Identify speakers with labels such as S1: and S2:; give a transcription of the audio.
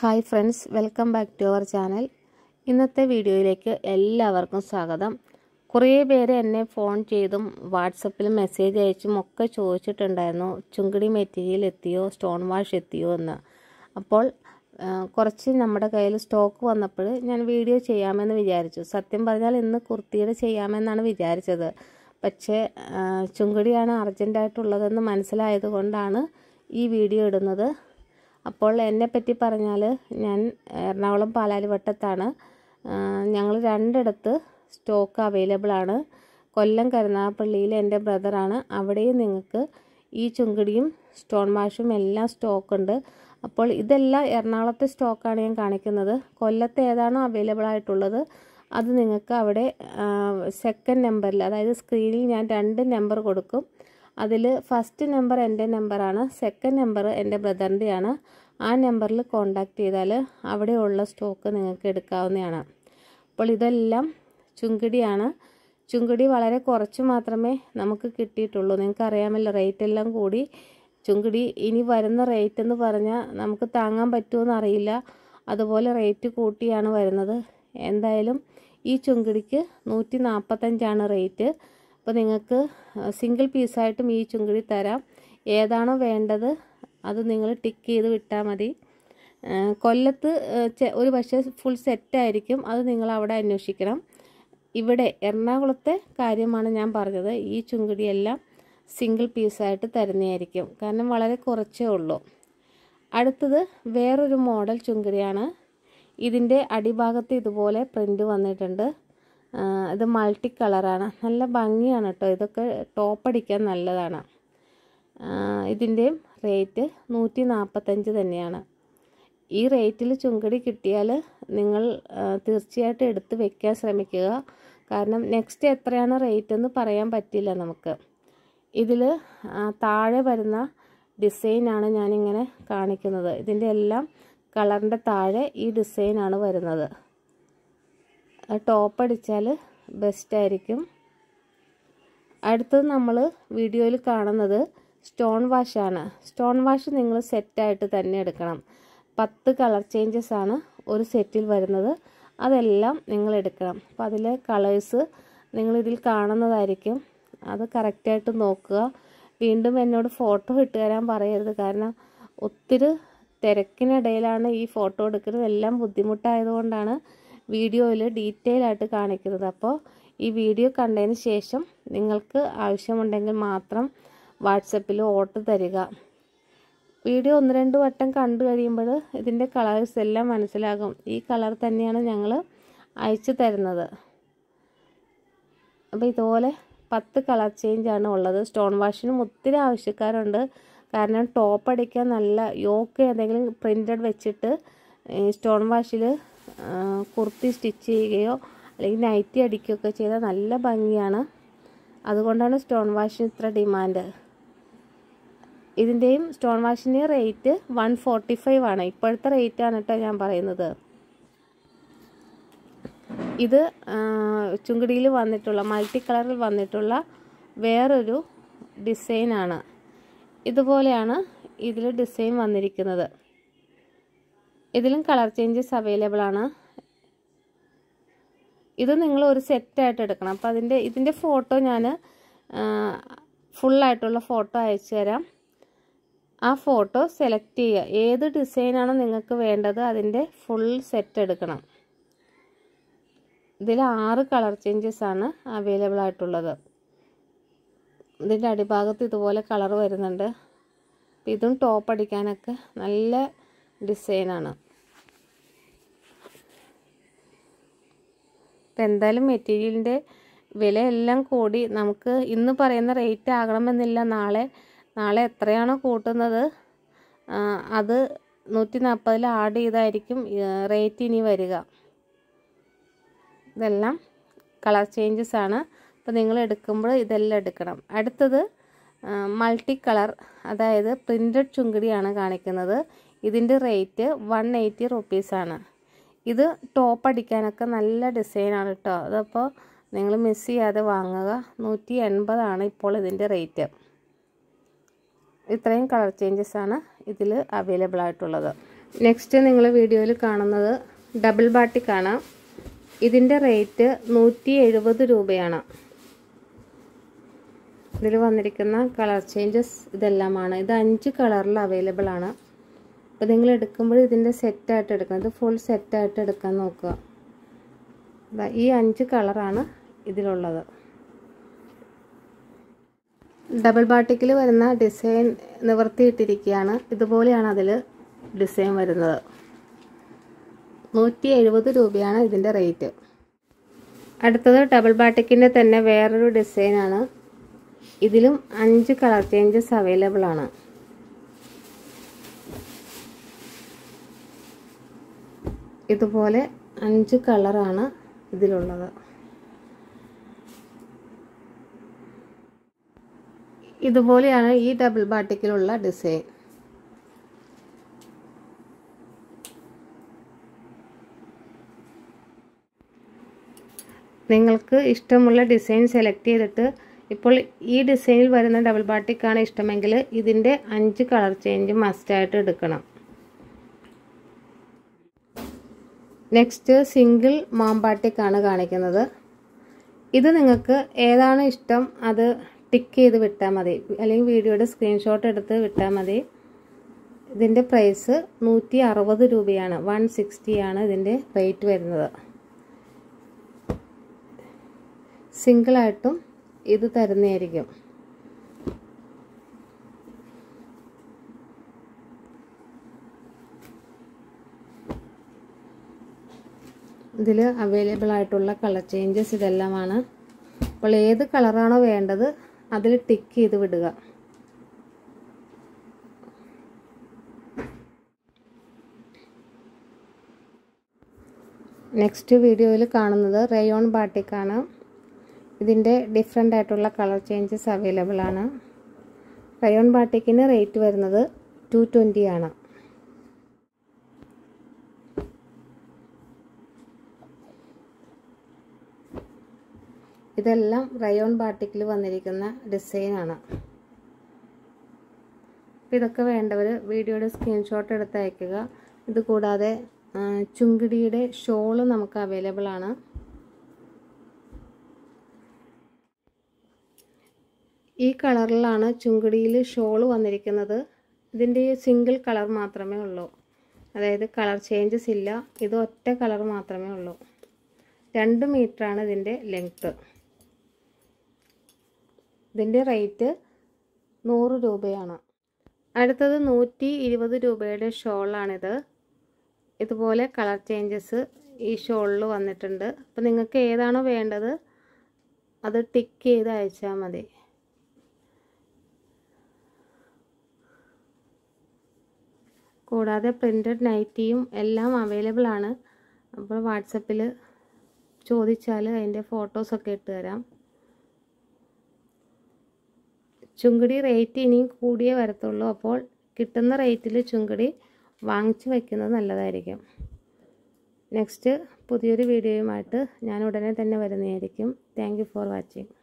S1: hi friends welcome back to our channel ഇന്നത്തെ വീഡിയോയിലേക്ക് എല്ലാവർക്കും സ്വാഗതം കുറേ പേര് എന്നെ ഫോൺ ചെയ്തും വാട്സപ്പിൽ മെസ്സേജ് അയച്ചും ഒക്കെ ചോദിച്ചിട്ടുണ്ടായിരുന്നു ചുങ്കിടി മെറ്റീരിയൽ എത്തിയോ സ്റ്റോൺ വാഷ് എത്തിയോ എന്ന് അപ്പോൾ ആ, കുറച്ച് നമ്മുടെ കയ്യിൽ സ്റ്റോക്ക് വന്നപ്പോൾ ഞാൻ വീഡിയോ ചെയ്യാമെന്ന് വിചാരിച്ചു സത്യം പറഞ്ഞാൽ ഇന്ന് കുർത്തിയുടെ ചെയ്യാമെന്നാണ് വിചാരിച്ചത് പക്ഷേ ആ, ചുങ്കിടിയാണ് അർജൻറ്റായിട്ടുള്ളതെന്ന് മനസ്സിലായത് കൊണ്ടാണ് ഈ വീഡിയോ ഇടുന്നത് അപ്പോൾ എന്നെപ്പറ്റി പറഞ്ഞാൽ ഞാൻ എറണാകുളം പാലാരിവട്ടത്താണ് ഞങ്ങൾ രണ്ടിടത്ത് സ്റ്റോക്ക് അവൈലബിൾ ആണ് കൊല്ലം കരുനാഗപ്പള്ളിയിൽ എൻ്റെ ബ്രദറാണ് അവിടെയും നിങ്ങൾക്ക് ഈ ചുങ്കിടിയും സ്റ്റോൺ വാഷും എല്ലാം സ്റ്റോക്ക് ഉണ്ട് അപ്പോൾ ഇതെല്ലാം എറണാകുളത്തെ സ്റ്റോക്കാണ് ഞാൻ കാണിക്കുന്നത് കൊല്ലത്ത് ഏതാണോ അവൈലബിൾ ആയിട്ടുള്ളത് അത് നിങ്ങൾക്ക് അവിടെ സെക്കൻഡ് നമ്പറിൽ അതായത് സ്ക്രീനിൽ ഞാൻ രണ്ട് നമ്പർ കൊടുക്കും അതിൽ ഫസ്റ്റ് നമ്പർ എൻ്റെ നമ്പറാണ് സെക്കൻഡ് നമ്പർ എൻ്റെ ബ്രദറിൻ്റെയാണ് ആ നമ്പറിൽ കോണ്ടാക്ട് ചെയ്താൽ അവിടെയുള്ള സ്റ്റോക്ക് നിങ്ങൾക്ക് എടുക്കാവുന്നതാണ് അപ്പോൾ ഇതെല്ലാം ചുങ്കിടിയാണ് ചുങ്കിടി വളരെ കുറച്ച് മാത്രമേ നമുക്ക് കിട്ടിയിട്ടുള്ളൂ നിങ്ങൾക്ക് അറിയാമല്ലോ റേറ്റ് എല്ലാം കൂടി ചുങ്കിടി ഇനി വരുന്ന റേറ്റ് എന്ന് പറഞ്ഞാൽ നമുക്ക് താങ്ങാൻ പറ്റുമോ അറിയില്ല അതുപോലെ റേറ്റ് കൂട്ടിയാണ് വരുന്നത് എന്തായാലും ഈ ചുങ്കിടിക്ക് നൂറ്റി നാൽപ്പത്തഞ്ചാണ് റേറ്റ് അപ്പോൾ നിങ്ങൾക്ക് സിംഗിൾ പീസായിട്ടും ഈ ചുങ്കിടി തരാം ഏതാണോ വേണ്ടത് അത് നിങ്ങൾ ടിക്ക് ചെയ്ത് വിട്ടാൽ മതി കൊല്ലത്ത് ഒരു പക്ഷേ ഫുൾ സെറ്റായിരിക്കും അത് നിങ്ങൾ അവിടെ അന്വേഷിക്കണം ഇവിടെ എറണാകുളത്തെ കാര്യമാണ് ഞാൻ പറഞ്ഞത് ഈ ചുങ്കിടിയെല്ലാം സിംഗിൾ പീസായിട്ട് തരുന്നതായിരിക്കും കാരണം വളരെ കുറച്ചേ ഉള്ളൂ അടുത്തത് വേറൊരു മോഡൽ ചുങ്കിടിയാണ് ഇതിൻ്റെ അടിഭാഗത്ത് ഇതുപോലെ പ്രിൻ്റ് വന്നിട്ടുണ്ട് ഇത് മൾട്ടി കളറാണ് നല്ല ഭംഗിയാണ് കേട്ടോ ഇതൊക്കെ ടോപ്പ് അടിക്കാൻ നല്ലതാണ് ഇതിൻ്റെയും റേറ്റ് നൂറ്റി നാൽപ്പത്തഞ്ച് തന്നെയാണ് ഈ റേറ്റിൽ ചുങ്കടി കിട്ടിയാൽ നിങ്ങൾ തീർച്ചയായിട്ടും എടുത്ത് വെക്കാൻ ശ്രമിക്കുക കാരണം നെക്സ്റ്റ് എത്രയാണ് റേറ്റ് എന്ന് പറയാൻ പറ്റില്ല നമുക്ക് ഇതിൽ താഴെ വരുന്ന ഡിസൈനാണ് ഞാനിങ്ങനെ കാണിക്കുന്നത് ഇതിൻ്റെ എല്ലാം കളറിൻ്റെ താഴെ ഈ ഡിസൈനാണ് വരുന്നത് ടോപ്പ് അടിച്ചാൽ ബെസ്റ്റായിരിക്കും അടുത്തത് നമ്മൾ വീഡിയോയിൽ കാണുന്നത് സ്റ്റോൺ വാഷാണ് സ്റ്റോൺ വാഷ് നിങ്ങൾ സെറ്റായിട്ട് തന്നെ എടുക്കണം പത്ത് കളർ ചേഞ്ചസ് ആണ് ഒരു സെറ്റിൽ വരുന്നത് അതെല്ലാം നിങ്ങൾ എടുക്കണം അപ്പോൾ അതിലെ കളേഴ്സ് നിങ്ങളിതിൽ കാണുന്നതായിരിക്കും അത് കറക്റ്റായിട്ട് നോക്കുക വീണ്ടും എന്നോട് ഫോട്ടോ ഇട്ട് തരാൻ പറയരുത് കാരണം ഒത്തിരി തിരക്കിനിടയിലാണ് ഈ ഫോട്ടോ എടുക്കുന്നത് എല്ലാം ബുദ്ധിമുട്ടായതുകൊണ്ടാണ് വീഡിയോയിൽ ഡീറ്റെയിൽ ആയിട്ട് കാണിക്കുന്നത് അപ്പോൾ ഈ വീഡിയോ കണ്ടതിന് ശേഷം നിങ്ങൾക്ക് ആവശ്യമുണ്ടെങ്കിൽ മാത്രം വാട്സപ്പിൽ ഓർഡർ തരിക വീഡിയോ ഒന്ന് രണ്ട് വട്ടം കണ്ടു കഴിയുമ്പോൾ ഇതിൻ്റെ കളേഴ്സ് എല്ലാം മനസ്സിലാകും ഈ കളർ തന്നെയാണ് ഞങ്ങൾ അയച്ചു തരുന്നത് അപ്പോൾ ഇതുപോലെ പത്ത് കളർ ചേഞ്ചാണ് ഉള്ളത് സ്റ്റോൺ വാഷിനും ഒത്തിരി ആവശ്യക്കാരുണ്ട് കാരണം ടോപ്പ് അടിക്കാൻ നല്ല യോക്ക് ഏതെങ്കിലും പ്രിൻ്റഡ് വെച്ചിട്ട് സ്റ്റോൺ വാഷിൽ കുർത്തി സ്റ്റിച്ച് ചെയ്യുകയോ അല്ലെങ്കിൽ നൈറ്റി അടിക്കുകയൊക്കെ ചെയ്താൽ നല്ല ഭംഗിയാണ് അതുകൊണ്ടാണ് സ്റ്റോൺ വാഷിന് ഇത്ര ഡിമാൻഡ് ഇതിൻ്റെയും സ്റ്റോൺ വാഷിൻ്റെ റേറ്റ് വൺ ഫോർട്ടി ഫൈവ് ആണ് ഇപ്പോഴത്തെ റേറ്റ് ആണ് കേട്ടോ ഞാൻ പറയുന്നത് ഇത് ചുങ്കിടിയിൽ വന്നിട്ടുള്ള മൾട്ടി കളറിൽ വന്നിട്ടുള്ള വേറൊരു ഡിസൈനാണ് ഇതുപോലെയാണ് ഇതിൽ ഡിസൈൻ വന്നിരിക്കുന്നത് ഇതിലും കളർ ചേഞ്ചസ് അവൈലബിൾ ആണ് ഇത് നിങ്ങൾ ഒരു സെറ്റായിട്ട് എടുക്കണം അപ്പോൾ അതിൻ്റെ ഇതിൻ്റെ ഫോട്ടോ ഞാൻ ഫുള്ളായിട്ടുള്ള ഫോട്ടോ അയച്ചു തരാം ആ ഫോട്ടോ സെലക്ട് ചെയ്യുക ഏത് ഡിസൈനാണ് നിങ്ങൾക്ക് വേണ്ടത് അതിൻ്റെ ഫുൾ സെറ്റ് എടുക്കണം ഇതിൽ ആറ് കളർ ചേഞ്ചസ് ആണ് അവൈലബിൾ ആയിട്ടുള്ളത് ഇതിൻ്റെ അടിഭാഗത്ത് ഇതുപോലെ കളർ വരുന്നുണ്ട് ഇതും ടോപ്പ് അടിക്കാനൊക്കെ നല്ല ഡിസൈനാണ് ഇപ്പം എന്തായാലും മെറ്റീരിയലിൻ്റെ വിലയെല്ലാം കൂടി നമുക്ക് ഇന്ന് പറയുന്ന റേറ്റ് ആകണമെന്നില്ല നാളെ നാളെ എത്രയാണോ കൂട്ടുന്നത് അത് നൂറ്റി നാൽപ്പതിൽ ആഡ് ചെയ്തായിരിക്കും റേറ്റ് ഇനി വരിക ഇതെല്ലാം കളർ ചേഞ്ചസ് ആണ് അപ്പോൾ നിങ്ങൾ എടുക്കുമ്പോൾ ഇതെല്ലാം എടുക്കണം അടുത്തത് മൾട്ടി കളർ അതായത് പ്രിൻറ്റഡ് ചുങ്കിടിയാണ് കാണിക്കുന്നത് ഇതിൻ്റെ റേറ്റ് വൺ എയ്റ്റി റുപ്പീസാണ് ഇത് ടോപ്പ് അടിക്കാനൊക്കെ നല്ല ഡിസൈനാണ് കേട്ടോ അതപ്പോൾ നിങ്ങൾ മിസ് ചെയ്യാതെ വാങ്ങുക നൂറ്റി എൺപതാണ് ഇപ്പോൾ ഇതിൻ്റെ റേറ്റ് ഇത്രയും കളർ ചേഞ്ചസ് ആണ് ഇതിൽ അവൈലബിൾ ആയിട്ടുള്ളത് നെക്സ്റ്റ് നിങ്ങൾ വീഡിയോയിൽ കാണുന്നത് ഡബിൾ ബാട്ടിക്കാണ് ഇതിൻ്റെ റേറ്റ് നൂറ്റി എഴുപത് രൂപയാണ് ഇതിൽ വന്നിരിക്കുന്ന കളർ ചേഞ്ചസ് ഇതെല്ലാമാണ് ഇത് അഞ്ച് കളറിൽ അവൈലബിൾ ആണ് അപ്പോൾ നിങ്ങൾ എടുക്കുമ്പോൾ ഇതിൻ്റെ സെറ്റായിട്ട് എടുക്കണം ഇത് ഫുൾ സെറ്റായിട്ട് എടുക്കാൻ നോക്കുക ദാ ഈ അഞ്ച് കളറാണ് ഇതിലുള്ളത് ഡബിൾ ബാട്ടിക്കിൽ വരുന്ന ഡിസൈൻ നിവർത്തിയിട്ടിരിക്കുകയാണ് ഇതുപോലെയാണ് അതിൽ ഡിസൈൻ വരുന്നത് നൂറ്റി എഴുപത് രൂപയാണ് ഇതിൻ്റെ റേറ്റ് അടുത്തത് ഡബിൾ ബാട്ടിക്കിൻ്റെ തന്നെ വേറൊരു ഡിസൈനാണ് ഇതിലും അഞ്ച് കളർ ചേഞ്ചസ് അവൈലബിൾ ആണ് ഇതുപോലെ അഞ്ച് കളറാണ് ഇതിലുള്ളത് ഇതുപോലെയാണ് ഈ ഡബിൾ ബാട്ടിക്കിലുള്ള ഡിസൈൻ നിങ്ങൾക്ക് ഇഷ്ടമുള്ള ഡിസൈൻ സെലക്ട് ചെയ്തിട്ട് ഇപ്പോൾ ഈ ഡിസൈനിൽ വരുന്ന ഡബിൾ ബാട്ടിക്കാണ് ഇഷ്ടമെങ്കിൽ ഇതിൻ്റെ അഞ്ച് കളർ ചേഞ്ച് മസ്റ്റായിട്ട് എടുക്കണം നെക്സ്റ്റ് സിംഗിൾ മാമ്പാട്ടിക്കാണ് കാണിക്കുന്നത് ഇത് നിങ്ങൾക്ക് ഏതാണ് ഇഷ്ടം അത് ടിക്ക് ചെയ്ത് വിട്ടാൽ മതി അല്ലെങ്കിൽ വീഡിയോയുടെ സ്ക്രീൻഷോട്ട് എടുത്ത് വിട്ടാൽ മതി ഇതിൻ്റെ പ്രൈസ് നൂറ്റി അറുപത് രൂപയാണ് വൺ സിക്സ്റ്റിയാണ് ഇതിൻ്റെ റേറ്റ് വരുന്നത് സിംഗിളായിട്ടും ഇത് തരുന്നതായിരിക്കും ഇതിൽ അവൈലബിൾ ആയിട്ടുള്ള കളർ ചേഞ്ചസ് ഇതെല്ലാമാണ് അപ്പോൾ ഏത് കളറാണോ വേണ്ടത് അതിൽ ടിക്ക് ചെയ്ത് വിടുക നെക്സ്റ്റ് വീഡിയോയിൽ കാണുന്നത് റയോൺ ബാട്ടിക്കാണ് ഇതിൻ്റെ ഡിഫറെൻ്റ് ആയിട്ടുള്ള കളർ ചേഞ്ചസ് അവൈലബിൾ ആണ് റയോൺ ബാട്ടിക്കിന് റേറ്റ് വരുന്നത് ടു ട്വൻറ്റി ആണ് ഇതെല്ലാം റയോൺ ബാട്ടിക്കിൽ വന്നിരിക്കുന്ന ഡിസൈനാണ് ഇതൊക്കെ വേണ്ടവർ വീഡിയോയുടെ സ്ക്രീൻഷോട്ട് എടുത്ത് അയക്കുക ഇത് കൂടാതെ ചുങ്കിടിയുടെ ഷോള് നമുക്ക് അവൈലബിൾ ആണ് ഈ കളറിലാണ് ചുങ്കിടിയിൽ ഷോള് വന്നിരിക്കുന്നത് ഇതിൻ്റെ സിംഗിൾ കളർ മാത്രമേ ഉള്ളൂ അതായത് കളർ ചേഞ്ചസ് ഇല്ല ഇത് ഒറ്റ കളർ മാത്രമേ ഉള്ളൂ രണ്ട് മീറ്ററാണ് ഇതിൻ്റെ ലെങ്ത്ത് ഇതിൻ്റെ റേറ്റ് നൂറ് രൂപയാണ് അടുത്തത് നൂറ്റി ഇരുപത് രൂപയുടെ ഷോളാണിത് ഇതുപോലെ കളർ ചേഞ്ചസ് ഈ ഷോളിൽ വന്നിട്ടുണ്ട് അപ്പോൾ നിങ്ങൾക്ക് ഏതാണോ വേണ്ടത് അത് ടിക്ക് ചെയ്ത് അയച്ചാൽ മതി കൂടാതെ പ്രിൻറ്റഡ് നൈറ്റിയും എല്ലാം അവൈലബിൾ ആണ് അപ്പോൾ വാട്സപ്പിൽ ചോദിച്ചാൽ അതിൻ്റെ ഫോട്ടോസൊക്കെ ഇട്ട് തരാം ചുങ്കടി റേറ്റ് ഇനിയും കൂടിയേ വരത്തുള്ളൂ അപ്പോൾ കിട്ടുന്ന റേറ്റിൽ ചുങ്കടി വാങ്ങിച്ച് വയ്ക്കുന്നത് നല്ലതായിരിക്കും നെക്സ്റ്റ് പുതിയൊരു വീഡിയോയുമായിട്ട് ഞാൻ ഉടനെ തന്നെ വരുന്നതായിരിക്കും താങ്ക് ഫോർ വാച്ചിങ്